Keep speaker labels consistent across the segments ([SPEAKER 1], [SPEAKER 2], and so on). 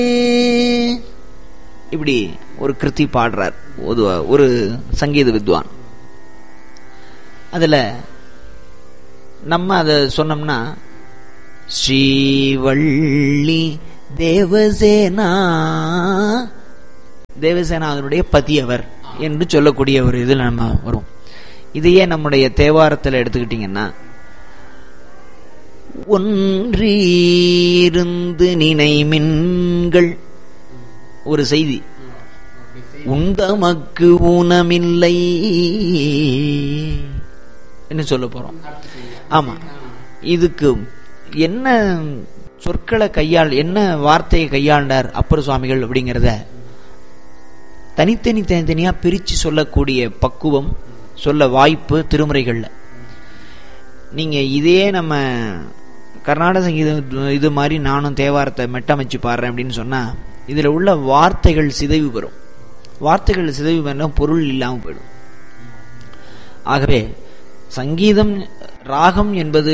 [SPEAKER 1] இப்படி ஒரு கிருத்தி பாடுறார் ஒரு ஒரு சங்கீத வித்வான் அதுல நம்ம அதை சொன்னோம்னா ஸ்ரீவள்ளி தேவசேனா தேவசேனா அதனுடைய பதியவர் என்று சொல்லக்கூடிய ஒரு இதில் நம்ம வரும் இதையே நம்முடைய தேவாரத்தில் எடுத்துக்கிட்டீங்கன்னா ஒன்றீருந்து நினைமின்கள் ஒரு செய்தி உண்டமக்கு ஊனமில்லை என்ன சொல்ல போறோம் ஆமா இதுக்கு என்ன சொற்களை கையாள் என்ன வார்த்தையை கையாண்டார் அப்பர் சுவாமிகள் அப்படிங்கிறத தனித்தனி தனித்தனியா பிரிச்சு சொல்லக்கூடிய பக்குவம் சொல்ல வாய்ப்பு திருமுறைகள்ல நீங்க இதே நம்ம கர்நாடக சங்கீதம் இது மாதிரி நானும் தேவாரத்தை மெட்டமைச்சு பாடுறேன் அப்படின்னு சொன்னா இதுல உள்ள வார்த்தைகள் சிதைவு பெறும் வார்த்தைகள் சிதைவு பெறனா பொருள் இல்லாம போயிடும் ஆகவே சங்கீதம் ராகம் என்பது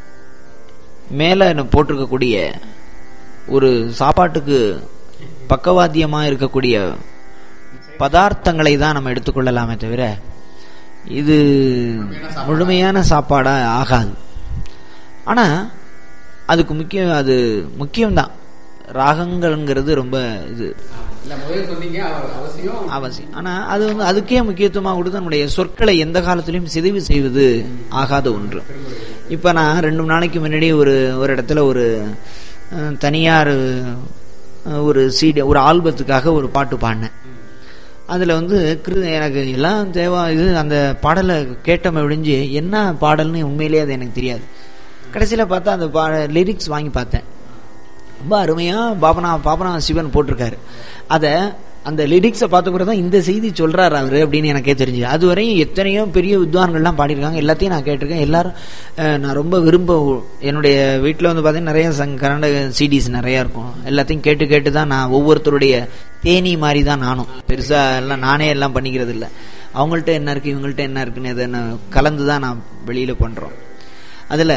[SPEAKER 1] மேல போட்டிருக்கக்கூடிய ஒரு சாப்பாட்டுக்கு பக்கவாத்தியமா இருக்கக்கூடிய பதார்த்தங்களை தான் நம்ம எடுத்துக்கொள்ளலாமே தவிர இது முழுமையான சாப்பாடா ஆகாது ஆனா அதுக்கு முக்கியம் அது முக்கியம்தான் ராகங்கள்ங்கிறது ரொம்ப இது
[SPEAKER 2] இல்ல முதல்ல சொன்னீங்க அவ- அவசியம்
[SPEAKER 1] அவசியம் ஆனா அது வந்து அதுக்கே முக்கியத்துவமா கொடுத்து நம்முடைய சொற்களை எந்த காலத்திலையும் சிதைவு செய்வது ஆகாத ஒன்று இப்ப நான் ரெண்டு மூணு நாளைக்கு முன்னாடி ஒரு ஒரு இடத்துல ஒரு அஹ், தனியார் அஹ், ஒரு சீடி ஒரு ஆல்பத்துக்காக ஒரு பாட்டு பாடினேன் அதுல வந்து கிரு- எனக்கு எல்லாம் தேவா இது அந்த பாடலை கேட்டமை ஒழிஞ்சு என்ன பாடல்னு உண்மையிலேயே அது எனக்கு தெரியாது கடைசியில பார்த்தா அந்த பா லிரிக்ஸ் வாங்கி பார்த்தேன் ரொம்ப அருமையா பாபனா பாபனா சிவன் போட்டிருக்காரு அத அந்த லிரிக்ஸை பார்த்த பிறகு தான் இந்த செய்தி சொல்றாரு அவரு அப்படின்னு எனக்கே தெரிஞ்சு அதுவரையும் எத்தனையோ பெரிய வித்வான்கள்லாம் பாடியிருக்காங்க எல்லாத்தையும் நான் கேட்டிருக்கேன் எல்லாரும் அஹ், நான் ரொம்ப விரும்ப என்னுடைய வீட்டில் வந்து பார்த்தீங்கன்னா நிறைய சங் கர்நாடக சிடிஸ் நிறைய இருக்கும் எல்லாத்தையும் கேட்டு கேட்டு தான் நான் ஒவ்வொருத்தருடைய தேனி மாதிரி தான் நானும் பெருசா எல்லாம் நானே எல்லாம் பண்ணிக்கிறது இல்லை அவங்கள்ட்ட என்ன இருக்கு இவங்கள்ட்ட என்ன இருக்குன்னு இதை நான் கலந்து தான் நான் வெளியில பண்றோம் அதுல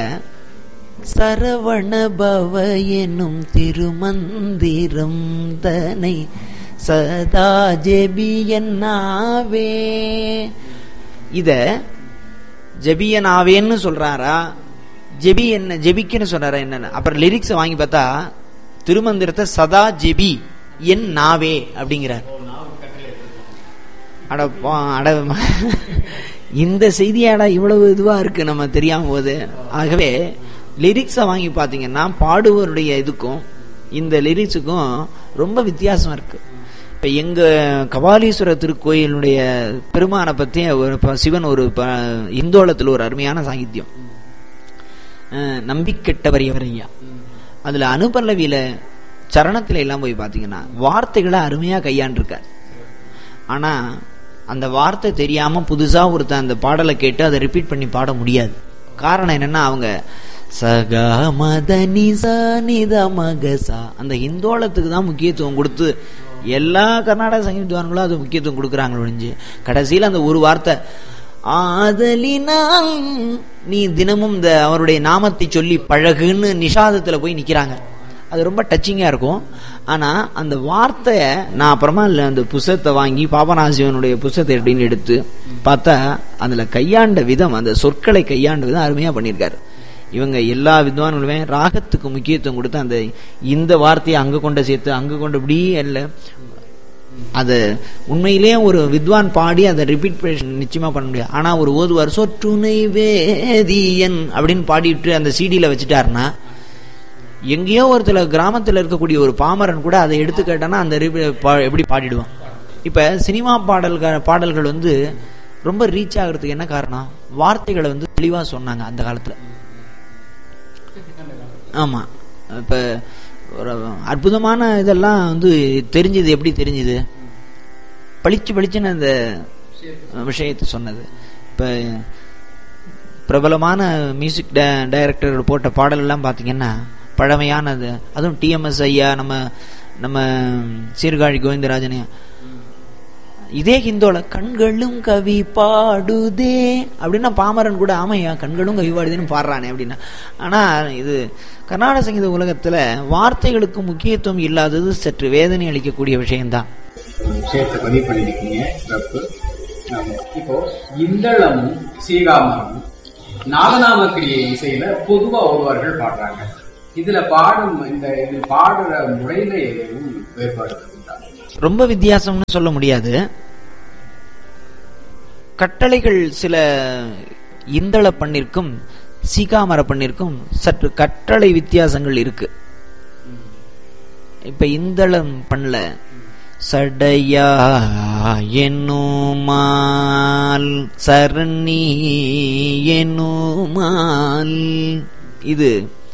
[SPEAKER 1] சரவண பவ எனும் திருமந்திரம் தனை சதா ஜெபியன்னாவே இத ஜெபியனாவேன்னு சொல்றாரா ஜெபி என்ன ஜெபிக்குன்னு சொல்றாரா என்ன அப்புறம் லிரிக்ஸை வாங்கி பார்த்தா திருமந்திரத்தை சதா ஜெபி என் நாவே அப்படிங்கிறார் அட பா- அட இந்த செய்தியாடா இவ்வளவு இதுவா இருக்கு நம்ம தெரியாம போது ஆகவே லிரிக்ஸை வாங்கி பாத்தீங்கன்னா பாடுவருடைய இதுக்கும் இந்த லிரிக்ஸுக்கும் ரொம்ப வித்தியாசம் இருக்கு இப்ப எங்க கபாலீஸ்வரர் திருக்கோயிலுடைய பெருமானை பத்தி ஒரு ப- சிவன் ஒரு ப- இந்தோளத்தில் ஒரு அருமையான சாகித்யம் அஹ், நம்பிக்கெட்டவர் ஐயா அதுல அனுபல்லவியில சரணத்துல எல்லாம் போய் பாத்தீங்கன்னா வார்த்தைகளை அருமையா கையாண்டிருக்கார் ஆனா அந்த வார்த்தை தெரியாம புதுசா ஒருத்தன் அந்த பாடலை கேட்டு அதை ரிப்பீட் பண்ணி பாட முடியாது காரணம் என்னன்னா அவங்க சகா மத நிசா நித மகசா அந்த இந்தோளத்துக்கு தான் முக்கியத்துவம் கொடுத்து எல்லா கர்நாடக சங்கீதவான்களும் அது முக்கியத்துவம் கொடுக்குறாங்க ஒழிஞ்சு கடைசியில் அந்த ஒரு வார்த்தை ஆதலினால் நீ தினமும் இந்த அவருடைய நாமத்தை சொல்லி பழகுன்னு நிஷாதத்துல போய் நிக்கிறாங்க அது ரொம்ப டச்சிங்கா இருக்கும் ஆனா அந்த வார்த்தையை நான் அப்புறமா இல்ல அந்த புஸ்தகத்தை வாங்கி பாபநாசிவனுடைய புஸ்தகத்தை எப்படின்னு எடுத்து பார்த்தா அதுல கையாண்ட விதம் அந்த சொற்களை கையாண்ட விதம் அருமையா பண்ணியிருக்காரு இவங்க எல்லா வித்வான்களுமே ராகத்துக்கு முக்கியத்துவம் கொடுத்து அந்த இந்த வார்த்தையை அங்க கொண்டு சேர்த்து அங்க கொண்டு இப்படி இல்ல அது உண்மையிலேயே ஒரு வித்வான் பாடி அதை ரிப்பீட் நிச்சயமா பண்ண முடியாது ஆனா ஒரு ஓதுவார் சொற்றுனை வேதியன் அப்படின்னு பாடிட்டு அந்த சிடியில வச்சுட்டாருன்னா எங்கேயோ ஒருத்தல கிராமத்துல இருக்கக்கூடிய ஒரு பாமரன் கூட அதை எடுத்து கேட்டானா அந்த repeat பா- எப்படி பாடிடுவான் இப்ப சினிமா பாடல்கள் பாடல்கள் வந்து ரொம்ப ரீச் ஆகுறதுக்கு என்ன காரணம் வார்த்தைகளை வந்து தெளிவா சொன்னாங்க அந்த காலத்துல ஆமா இப்ப ஒரு அற்புதமான இதெல்லாம் வந்து தெரிஞ்சது எப்படி தெரிஞ்சது பளிச்சு பளிச்சுன்னு அந்த விஷயத்தை சொன்னது இப்ப பிரபலமான மியூசிக் டைரக்டர் போட்ட பாடல் எல்லாம் பாத்தீங்கன்னா பழமையானது அதுவும் டிஎம்எஸ் ஐயா நம்ம நம்ம சீர்காழி கோவிந்தராஜன் இதே ஹிந்தோல கண்களும் கவி பாடுதே அப்படின்னா பாமரன் கூட ஆமையா கண்களும் கவி பாடுதேன்னு பாடுறானே அப்படின்னா ஆனா இது கர்நாடக சங்கீத உலகத்துல வார்த்தைகளுக்கு முக்கியத்துவம் இல்லாதது சற்று வேதனை அளிக்கக்கூடிய விஷயம்தான்
[SPEAKER 2] விஷயத்தை பதிவு பண்ணிருக்கீங்க சிறப்பு ஆமா. இப்போ இந்தளமும் சீகாமரமும் நாகநாம கிரியை இசையில பொதுவா ஒருவர்கள் பாடுறாங்க இதுல பாடும் இந்த இது பாடுற முறையில எதுவும் வேறுபாடு உண்டா
[SPEAKER 1] ரொம்ப வித்தியாசம்னு சொல்ல முடியாது கட்டளைகள் சில இந்தள பண்ணிற்கும் சீகாமர பண்ணிற்கும் சற்று கட்டளை வித்தியாசங்கள் இருக்கு இப்ப இந்தளம் பண்ணல சடையா என்னுமால் சரணி என்னுமால் இது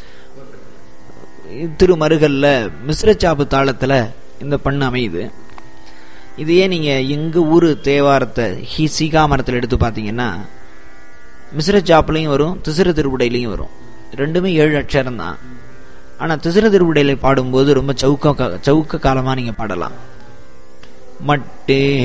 [SPEAKER 1] திருமருகல்ல மிஸ்ரச்சாப்பு தாளத்துல இந்த பண்ணு அமையுது இதையே நீங்க எங்க ஊரு தேவாரத்தை ஹி சீகாமரத்தில் எடுத்து பார்த்தீங்கன்னா மிஸ்ரச்சாப்புலையும் வரும் திசிற திருவுடையிலையும் வரும் ரெண்டுமே ஏழு அக்ஷரம் தான் ஆனா திசிற திருவுடையில பாடும்போது ரொம்ப சவுக்க கா- சவுக்க காலமா நீங்க பாடலாம் மட்டே